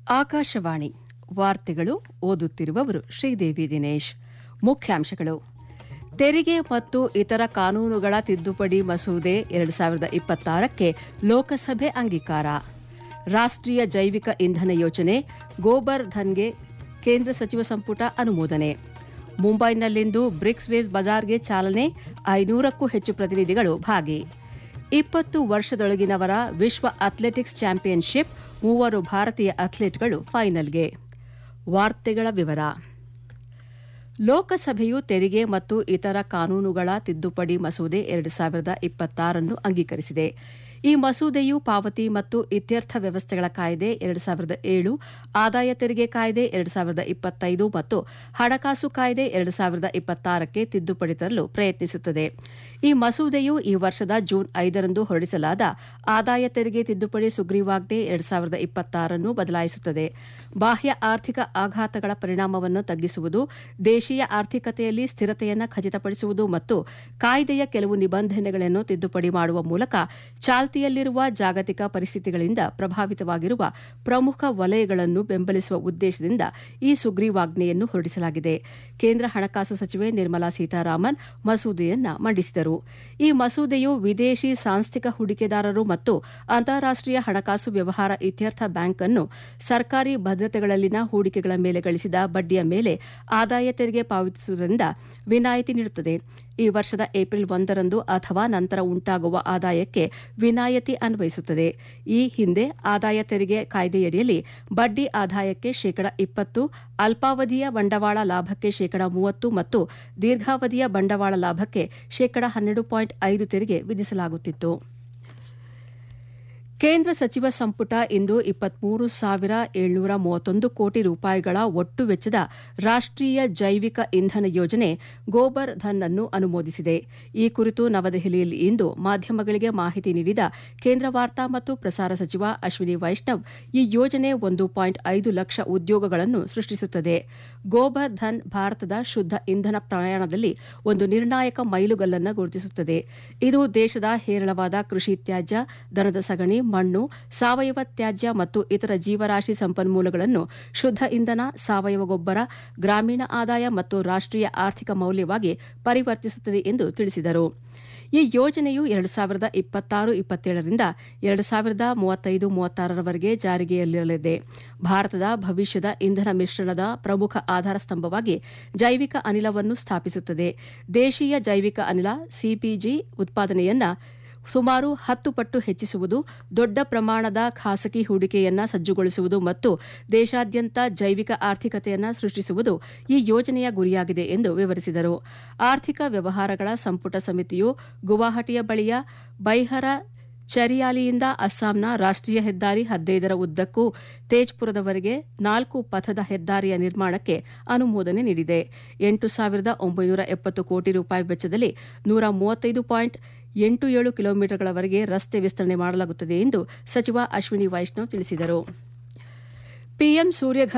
ಆಕಾಶವಾಣಿ ವಾರ್ತೆಗಳು ಓದುತ್ತಿರುವವರು ಶ್ರೀದೇವಿ ದಿನೇಶ್ ಮುಖ್ಯಾಂಶಗಳು ತೆರಿಗೆ ಮತ್ತು ಇತರ ಕಾನೂನುಗಳ ತಿದ್ದುಪಡಿ ಮಸೂದೆ ಎರಡು ಸಾವಿರದ ಇಪ್ಪತ್ತಾರಕ್ಕೆ ಲೋಕಸಭೆ ಅಂಗೀಕಾರ ರಾಷ್ಟ್ರೀಯ ಜೈವಿಕ ಇಂಧನ ಯೋಜನೆ ಗೋಬರ್ ಧನ್ಗೆ ಕೇಂದ್ರ ಸಚಿವ ಸಂಪುಟ ಅನುಮೋದನೆ ಮುಂಬೈನಲ್ಲಿಂದು ಬ್ರಿಕ್ಸ್ ವೇವ್ ಬಜಾರ್ಗೆ ಚಾಲನೆ ಐನೂರಕ್ಕೂ ಹೆಚ್ಚು ಪ್ರತಿನಿಧಿಗಳು ಭಾಗಿ ಇಪ್ಪತ್ತು ವರ್ಷದೊಳಗಿನವರ ವಿಶ್ವ ಅಥ್ಲೆಟಿಕ್ಸ್ ಚಾಂಪಿಯನ್ಶಿಪ್ ಮೂವರು ಭಾರತೀಯ ಅಥ್ಲೀಟ್ಗಳು ಫೈನಲ್ಗೆ ವಾರ್ತೆಗಳ ವಿವರ ಲೋಕಸಭೆಯು ತೆರಿಗೆ ಮತ್ತು ಇತರ ಕಾನೂನುಗಳ ತಿದ್ದುಪಡಿ ಮಸೂದೆ ಎರಡು ಸಾವಿರದ ಇಪ್ಪತ್ತಾರನ್ನು ಅಂಗೀಕರಿಸಿದೆ ಈ ಮಸೂದೆಯು ಪಾವತಿ ಮತ್ತು ಇತ್ಯರ್ಥ ವ್ಯವಸ್ಥೆಗಳ ಕಾಯ್ದೆ ಎರಡು ಸಾವಿರದ ಏಳು ಆದಾಯ ತೆರಿಗೆ ಕಾಯ್ದೆ ಎರಡು ಸಾವಿರದ ಇಪ್ಪತ್ತೈದು ಮತ್ತು ಹಣಕಾಸು ಕಾಯ್ದೆ ಎರಡು ಸಾವಿರದ ಇಪ್ಪತ್ತಾರಕ್ಕೆ ತಿದ್ದುಪಡಿ ತರಲು ಪ್ರಯತ್ನಿಸುತ್ತದೆ ಈ ಮಸೂದೆಯು ಈ ವರ್ಷದ ಜೂನ್ ಐದರಂದು ಹೊರಡಿಸಲಾದ ಆದಾಯ ತೆರಿಗೆ ತಿದ್ದುಪಡಿ ಸುಗ್ರೀವಾಜ್ಞೆ ಎರಡು ಸಾವಿರದ ಇಪ್ಪತ್ತಾರನ್ನು ಬದಲಾಯಿಸುತ್ತದೆ ಬಾಹ್ಯ ಆರ್ಥಿಕ ಆಘಾತಗಳ ಪರಿಣಾಮವನ್ನು ತಗ್ಗಿಸುವುದು ದೇಶೀಯ ಆರ್ಥಿಕತೆಯಲ್ಲಿ ಸ್ಥಿರತೆಯನ್ನು ಖಚಿತಪಡಿಸುವುದು ಮತ್ತು ಕಾಯ್ದೆಯ ಕೆಲವು ನಿಬಂಧನೆಗಳನ್ನು ತಿದ್ದುಪಡಿ ಮಾಡುವ ಮೂಲಕ ಚಾಲ್ತಿಯಲ್ಲಿರುವ ಜಾಗತಿಕ ಪರಿಸ್ಥಿತಿಗಳಿಂದ ಪ್ರಭಾವಿತವಾಗಿರುವ ಪ್ರಮುಖ ವಲಯಗಳನ್ನು ಬೆಂಬಲಿಸುವ ಉದ್ದೇಶದಿಂದ ಈ ಸುಗ್ರೀವಾಜ್ಞೆಯನ್ನು ಹೊರಡಿಸಲಾಗಿದೆ ಕೇಂದ್ರ ಹಣಕಾಸು ಸಚಿವೆ ನಿರ್ಮಲಾ ಸೀತಾರಾಮನ್ ಮಸೂದೆಯನ್ನ ಮಂಡಿಸಿದರು ಈ ಮಸೂದೆಯು ವಿದೇಶಿ ಸಾಂಸ್ಥಿಕ ಹೂಡಿಕೆದಾರರು ಮತ್ತು ಅಂತಾರಾಷ್ಟೀಯ ಹಣಕಾಸು ವ್ಯವಹಾರ ಇತ್ಯರ್ಥ ಬ್ಯಾಂಕ್ ಅನ್ನು ಸರ್ಕಾರಿ ಭದ್ರತೆಗಳಲ್ಲಿನ ಹೂಡಿಕೆಗಳ ಮೇಲೆ ಗಳಿಸಿದ ಬಡ್ಡಿಯ ಮೇಲೆ ಆದಾಯ ತೆರಿಗೆ ಪಾವತಿಸುವುದರಿಂದ ವಿನಾಯಿತಿ ನೀಡುತ್ತದೆ ಈ ವರ್ಷದ ಏಪ್ರಿಲ್ ಒಂದರಂದು ಅಥವಾ ನಂತರ ಉಂಟಾಗುವ ಆದಾಯಕ್ಕೆ ವಿನಾಯಿತಿ ಅನ್ವಯಿಸುತ್ತದೆ ಈ ಹಿಂದೆ ಆದಾಯ ತೆರಿಗೆ ಕಾಯ್ದೆಯಡಿಯಲ್ಲಿ ಬಡ್ಡಿ ಆದಾಯಕ್ಕೆ ಶೇಕಡ ಇಪ್ಪತ್ತು ಅಲ್ಪಾವಧಿಯ ಬಂಡವಾಳ ಲಾಭಕ್ಕೆ ಶೇಕಡ ಮೂವತ್ತು ಮತ್ತು ದೀರ್ಘಾವಧಿಯ ಬಂಡವಾಳ ಲಾಭಕ್ಕೆ ಶೇಕಡ ಹನ್ನೆರಡು ಪಾಯಿಂಟ್ ಐದು ತೆರಿಗೆ ವಿಧಿಸಲಾಗುತ್ತಿತ್ತು ಕೇಂದ್ರ ಸಚಿವ ಸಂಪುಟ ಇಂದು ಇಪ್ಪತ್ಮೂರು ಸಾವಿರ ಏಳ್ನೂರ ಮೂವತ್ತೊಂದು ಕೋಟಿ ರೂಪಾಯಿಗಳ ಒಟ್ಟು ವೆಚ್ಚದ ರಾಷ್ಟ್ರೀಯ ಜೈವಿಕ ಇಂಧನ ಯೋಜನೆ ಗೋಬರ್ ಧನ್ ಅನ್ನು ಅನುಮೋದಿಸಿದೆ ಈ ಕುರಿತು ನವದೆಹಲಿಯಲ್ಲಿ ಇಂದು ಮಾಧ್ಯಮಗಳಿಗೆ ಮಾಹಿತಿ ನೀಡಿದ ಕೇಂದ್ರ ವಾರ್ತಾ ಮತ್ತು ಪ್ರಸಾರ ಸಚಿವ ಅಶ್ವಿನಿ ವೈಷ್ಣವ್ ಈ ಯೋಜನೆ ಒಂದು ಪಾಯಿಂಟ್ ಐದು ಲಕ್ಷ ಉದ್ಯೋಗಗಳನ್ನು ಸೃಷ್ಟಿಸುತ್ತದೆ ಗೋಬರ್ ಧನ್ ಭಾರತದ ಶುದ್ದ ಇಂಧನ ಪ್ರಯಾಣದಲ್ಲಿ ಒಂದು ನಿರ್ಣಾಯಕ ಮೈಲುಗಲ್ಲನ್ನು ಗುರುತಿಸುತ್ತದೆ ಇದು ದೇಶದ ಹೇರಳವಾದ ಕೃಷಿ ತ್ಯಾಜ್ಯ ದನದ ಸಗಣಿ ಮಣ್ಣು ಸಾವಯವ ತ್ಯಾಜ್ಯ ಮತ್ತು ಇತರ ಜೀವರಾಶಿ ಸಂಪನ್ಮೂಲಗಳನ್ನು ಶುದ್ದ ಇಂಧನ ಸಾವಯವ ಗೊಬ್ಬರ ಗ್ರಾಮೀಣ ಆದಾಯ ಮತ್ತು ರಾಷ್ಟ್ರೀಯ ಆರ್ಥಿಕ ಮೌಲ್ಯವಾಗಿ ಪರಿವರ್ತಿಸುತ್ತದೆ ಎಂದು ತಿಳಿಸಿದರು ಈ ಯೋಜನೆಯು ಎರಡು ಸಾವಿರದ ಇಪ್ಪತ್ತಾರು ಇಪ್ಪತ್ತೇಳರಿಂದ ಎರಡು ಸಾವಿರದ ಮೂವತ್ತೈದು ಮೂವತ್ತಾರರವರೆಗೆ ಜಾರಿಗೆಯಲ್ಲಿರಲಿದೆ ಭಾರತದ ಭವಿಷ್ಯದ ಇಂಧನ ಮಿಶ್ರಣದ ಪ್ರಮುಖ ಆಧಾರ ಸ್ತಂಭವಾಗಿ ಜೈವಿಕ ಅನಿಲವನ್ನು ಸ್ಥಾಪಿಸುತ್ತದೆ ದೇಶೀಯ ಜೈವಿಕ ಅನಿಲ ಸಿಪಿಜಿ ಉತ್ಪಾದನೆಯನ್ನ ಸುಮಾರು ಹತ್ತು ಪಟ್ಟು ಹೆಚ್ಚಿಸುವುದು ದೊಡ್ಡ ಪ್ರಮಾಣದ ಖಾಸಗಿ ಹೂಡಿಕೆಯನ್ನ ಸಜ್ಜುಗೊಳಿಸುವುದು ಮತ್ತು ದೇಶಾದ್ಯಂತ ಜೈವಿಕ ಆರ್ಥಿಕತೆಯನ್ನು ಸೃಷ್ಟಿಸುವುದು ಈ ಯೋಜನೆಯ ಗುರಿಯಾಗಿದೆ ಎಂದು ವಿವರಿಸಿದರು ಆರ್ಥಿಕ ವ್ಯವಹಾರಗಳ ಸಂಪುಟ ಸಮಿತಿಯು ಗುವಾಹಟಿಯ ಬಳಿಯ ಬೈಹರ ಚರಿಯಾಲಿಯಿಂದ ಅಸ್ಸಾಂನ ರಾಷ್ಟ್ರೀಯ ಹೆದ್ದಾರಿ ಹದಿನೈದರ ಉದ್ದಕ್ಕೂ ತೇಜ್ಪುರದವರೆಗೆ ನಾಲ್ಕು ಪಥದ ಹೆದ್ದಾರಿಯ ನಿರ್ಮಾಣಕ್ಕೆ ಅನುಮೋದನೆ ನೀಡಿದೆ ಎಂಟು ಸಾವಿರದ ಒಂಬೈನೂರ ಎಪ್ಪತ್ತು ಕೋಟಿ ರೂಪಾಯಿ ವೆಚ್ಚದಲ್ಲಿ ನೂರ ಮೂವತ್ತೈದು ಪಾಯಿಂಟ್ ಎಂಟು ಏಳು ಕಿಲೋಮೀಟರ್ಗಳವರೆಗೆ ರಸ್ತೆ ವಿಸ್ತರಣೆ ಮಾಡಲಾಗುತ್ತದೆ ಎಂದು ಸಚಿವ ಅಶ್ವಿನಿ ವೈಷ್ಣವ್ ತಿಳಿಸಿದರು ಪಿಎಂ ಸೂರ್ಯಘರ್